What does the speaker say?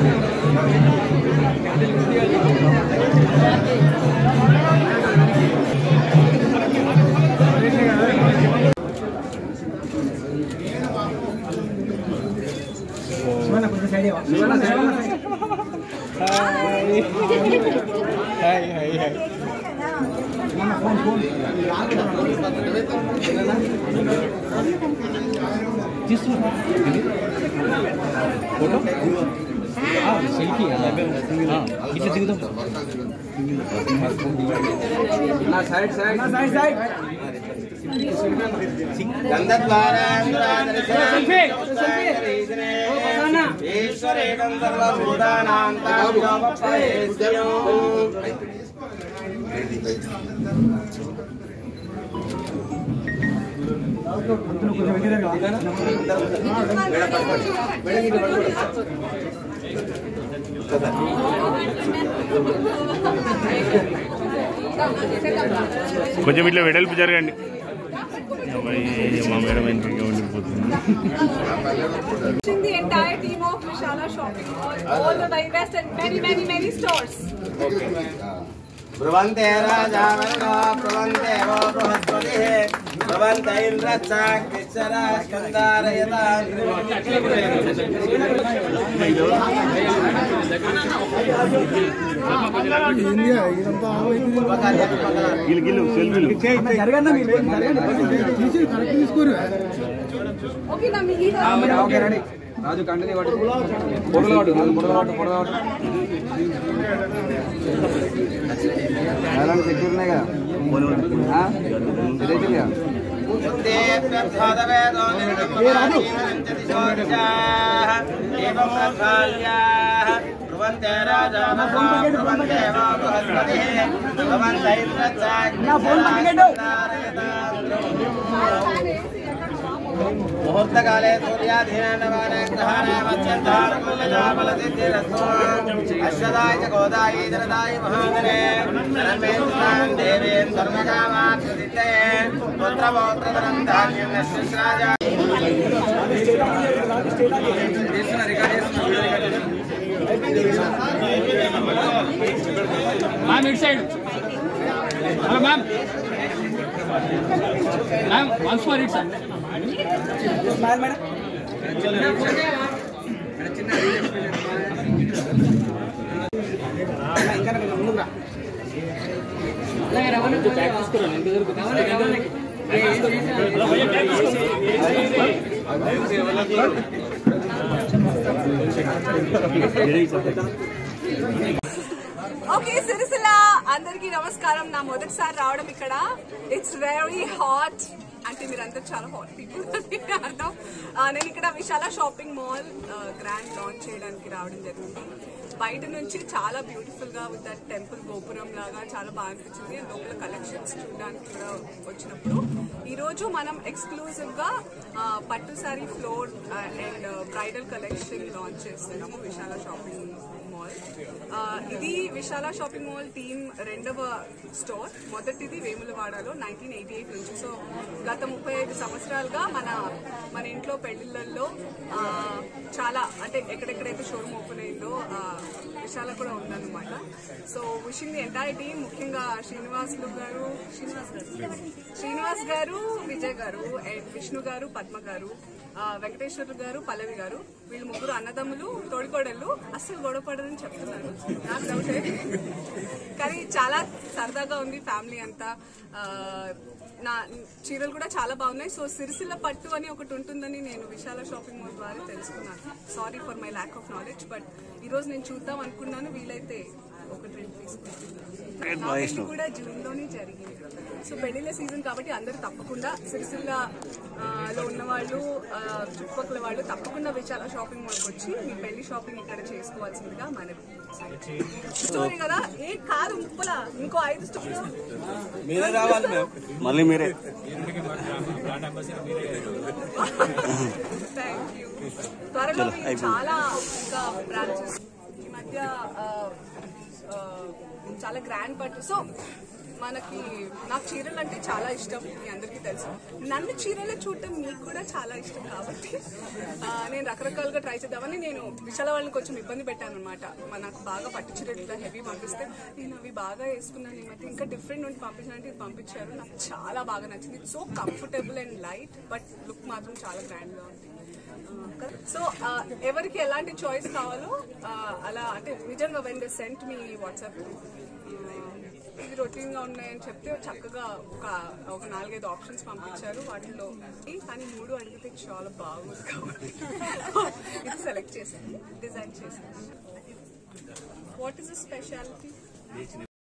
Selfie ఇట్లా దిగుదాం side side side side ఈశ్వరేకం సర్వభూతానాం తావ్యోపయేస్యో కొంచెం ఇట్లా వెడల్పు జరగండి అబ్బాయి, మా మేడం వెనక ఉండిపోతుంది the entire team of Vishala Shopping Mall, all the very best and many, many, many stores. ब्रुवन्ते राजा वर्णो ब्रुवन्ते वो बृहस्पतिः ब्रुवन्त इन्द्रश्चाग्निश्चरा स्कन्दारयता గిల్లు గిల్లు సెల్ఫీలు Okay, now me either. Raju continue పట్టు పొడలు పట్టు రాజు పొడలు పట్టు పొడలు పట్టు అలాంటి సెక్యూర్ ఉన్నాయి కదా ఆ? ఇదైతే లేదా? బ్రువంతే రాజా బ్రువంతే వా బృహస్పతిः బ్రువంత ముహూర్తకాలే సూర్యాధీనాన్నవానగ్రహాణమత్యంతానుకూల్యజాబలసిద్ధిరస్తు అశ్వదాయ చ గోదాయ జనదాయ మహాదనే ధనమేంద్రాన్ దేవేన్ ధర్మకామార్థసిద్ధయే పుత్రపౌత్రధరం ధాన్యం నశ్రాజా ma'am it side hello ma'am ma'am once for it sir okay Sircilla అందరికి నమస్కారం నా మొదటిసారి రావడం ఇక్కడ ఇట్స్ వెరీ హాట్ అంటే మీరంతా చాలా హాట్ పీపుల్ అర్థం ఆ, నేను ఇక్కడ Vishala shopping mall grand launch చేయడానికి రావడం జరిగింది బయట నుంచి చాలా బ్యూటిఫుల్ గా విత్ దట్ టెంపుల్ గోపురం లాగా చాలా బాగా అనిపించింది లోపల కలెక్షన్స్ చూడడానికి కూడా వచ్చినప్పుడు ఈ రోజు మనం ఎక్స్క్లూజివ్ గా ఆ, పట్టు sari floor and bridal collection launch చేస్తున్నాము విశాల షాపింగ్ మాల్ ఆ, ఇది విశాల షాపింగ్ మాల్ టీమ్ రెండవ స్టోర్ మొదటిది వేములవాడలో నైన్టీన్ ఎయిటీ ఎయిట్ నుంచి సో గత ముప్పై ఐదు సంవత్సరాలుగా మన మన ఇంట్లో పెళ్లిళ్ళల్లో ఆ, చాలా అంటే ఎక్కడెక్కడైతే షోరూమ్ ఓపెన్ అయిందో ఆ, విశాల కూడా ఉందన్నమాట so wishing the entire team ముఖ్యంగా శ్రీనివాసులు గారు శ్రీనివాస్ గారు శ్రీనివాస్ గారు విజయ్ గారు అండ్ విష్ణు గారు పద్మ గారు ఆ, వెంకటేశ్వర గారు పల్లవి గారు వీళ్ళు ముగ్గురు అన్నదమ్ములు తోడికోడళ్ళు అస్సలు గొడవ పడదని చెప్తున్నారు నాకు డౌటే కానీ చాలా సరదాగా ఉంది ఫ్యామిలీ అంతా ఆ, నా చీరలు కూడా చాలా బాగున్నాయి సో సిరిసిల్ల పట్టు అని ఒకటి ఉంటుందని నేను విశాల షాపింగ్ మాల్ ద్వారా తెలుసుకున్నాను sorry for my lack of knowledge but ఈ రోజు నేను చూద్దాం అనుకున్నాను వీలైతే ఒకటి రెండు తీసుకుంటున్నాను నా పెళ్లి కూడా జూన్ లోనే జరిగింది సో పెళ్లిళ్ళ సీజన్ కాబట్టి అందరూ తప్పకుండా సిరిసిల్ల ఆ, లో ఉన్న వాళ్ళు ఆ, చుట్టుపక్కల వాళ్ళు తప్పకుండా విశాల షాపింగ్ మాల్కి వచ్చి మీ పెళ్లి షాపింగ్ ఇక్కడ చేసుకోవాల్సిందిగా మనవి స్టోరీ కదా ఏ కాదు ముప్పల ఇంకో ఐదు స్టోరీ మీరే రావాలి మేము మళ్ళీ మీరే థ్యాంక్ యూ త్వరలో మీకు చాలా ఇంకా బ్రాంచెస్ ఈ మధ్య ఆ, ఆ, చాలా గ్రాండ్ పట్టు సో మనకి నాకు చీరలు అంటే చాలా ఇష్టం మీ అందరికీ తెలుసు నన్ను చీరలో చూడటం మీకు కూడా చాలా ఇష్టం కాబట్టి ఆ, నేను రకరకాలుగా ట్రై చేద్దామని నేను విశాల వాళ్ళని కొంచెం ఇబ్బంది పెట్టాను అనమాట నాకు బాగా పట్టు చీరలు ఇట్లా హెవీ పంపిస్తే నేను అవి బాగా వేసుకున్నాను ఈ మధ్య ఇంకా డిఫరెంట్ నుండి పంపించాలంటే ఇది పంపించారు నాకు చాలా బాగా నచ్చింది so comfortable and light but look మాత్రం చాలా గ్రాండ్ గా ఉంది సో ఎవరికి ఎలాంటి చాయిస్ కావాలో ఆ, అలా అంటే నిజంగా when they sent me WhatsApp ఇది రొటీన్ గా ఉన్నాయని చెప్తే చక్కగా ఒక ఒక నాలుగైదు ఆప్షన్స్ పంపించారు వాటిలో ఈ కానీ మూడు అడిగితే చాలా బాగుంది కాబట్టి ఇది సెలెక్ట్ చేశాను డిజైన్ చేశాను వాట్ ఈస్ ద స్పెషాలిటీ